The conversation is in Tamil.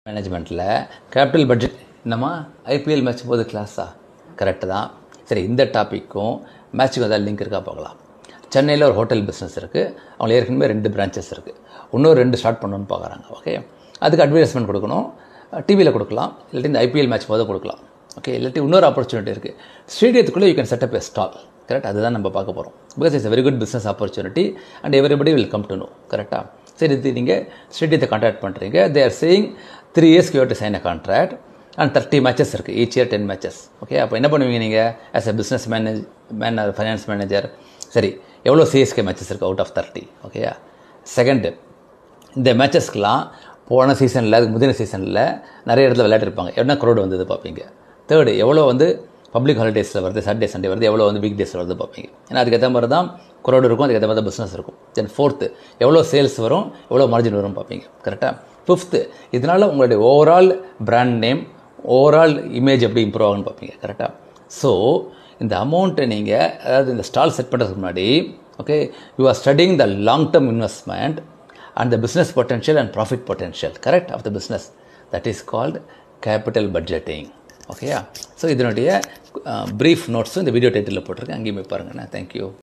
மேனேஜ்மெண்ட்டில் கேபிட்டல் பட்ஜெட் என்னம்மா ஐபிஎல் மேட்ச் போது கிளாஸா கரெக்டு தான் சரி இந்த டாப்பிக்கும் மேட்ச்சுக்கு ஏதாவது லிங்க் இருக்கா பார்க்கலாம் சென்னையில் ஒரு ஹோட்டல் பிஸ்னஸ் இருக்குது அவங்க ஏற்கனவே ரெண்டு பிரான்ச்சஸ் இருக்குது இன்னொரு ரெண்டு ஸ்டார்ட் பண்ணணும்னு பார்க்குறாங்க ஓகே அதுக்கு அட்வர்டைஸ்மெண்ட் கொடுக்கணும் டிவியில் கொடுக்கலாம் இல்லாட்டி இந்த ஐபிஎல் மேட்ச் போது கொடுக்கலாம் ஓகே இல்லாட்டி இன்னொரு ஆப்பர்ச்சுனிட்டி இருக்குது ஸ்டேடியத்துக்குள்ளே you can set up a stall correct அதுதான் நம்ம பார்க்க போகிறோம் because it's very good business opportunity and everybody will come to know கரெக்டாக சரி இது நீங்கள் ஸ்டேடியத்தை கான்ட்ராக்ட் பண்ணுறீங்க தே ஆர் சேயிங் த்ரீ இயர்ஸ்க்கு you to sign a contract and thirty matches இருக்குது each year ten matches okay அப்போ என்ன பண்ணுவீங்க நீங்கள் as a business manage man finance manager சரி எவ்வளோ சிஎஸ்கே மேட்சஸ் இருக்குது அவுட் ஆஃப் தேர்ட்டி ஓகேயா செகண்டு இந்த மேட்சஸ்க்கெலாம் போன சீசனில் அதுக்கு முந்தின சீசனில் நிறைய இடத்துல விளையாடிருப்பாங்க என்ன க்ரௌடு வந்தது பார்ப்பீங்க தேர்டு எவ்வளோ வந்து பப்ளிக் ஹாலிடேஸில் வருது சாட்டர்டே சண்டே வருது எவ்வளோ வந்து வீக் டேஸில் வருது பார்ப்பீங்க ஏன்னா அதுக்கேற்ற மாதிரி தான் க்ரௌடு இருக்கும் அதுக்கேற்ற மாதிரி தான் பிஸ்னஸ் இருக்கும் தென் ஃபோர்த்து எவ்வளோ சேல்ஸ் வரும் எவ்வளோ மார்ஜின் வரும் பார்ப்பீங்க கரெக்டாக ஃபிஃப்த்து இதனால் உங்களுடைய overall brand name overall image எப்படி இம்ப்ரூவ் ஆகும்னு பார்ப்பீங்க கரெக்டாக ஸோ இந்த அமௌண்ட்டை நீங்கள் அதாவது இந்த ஸ்டால் செட் பண்ணுறதுக்கு முன்னாடி okay you are studying the long term investment and the business potential and profit potential correct of the business that is called capital budgeting ஓகேயா ஸோ இதனுடைய ப்ரீஃப் நோட்ஸும் இந்த வீடியோ டைட்டிலில் போட்டிருக்கேன் அங்கேயுமே பாருங்கண்ணா தேங்க்யூ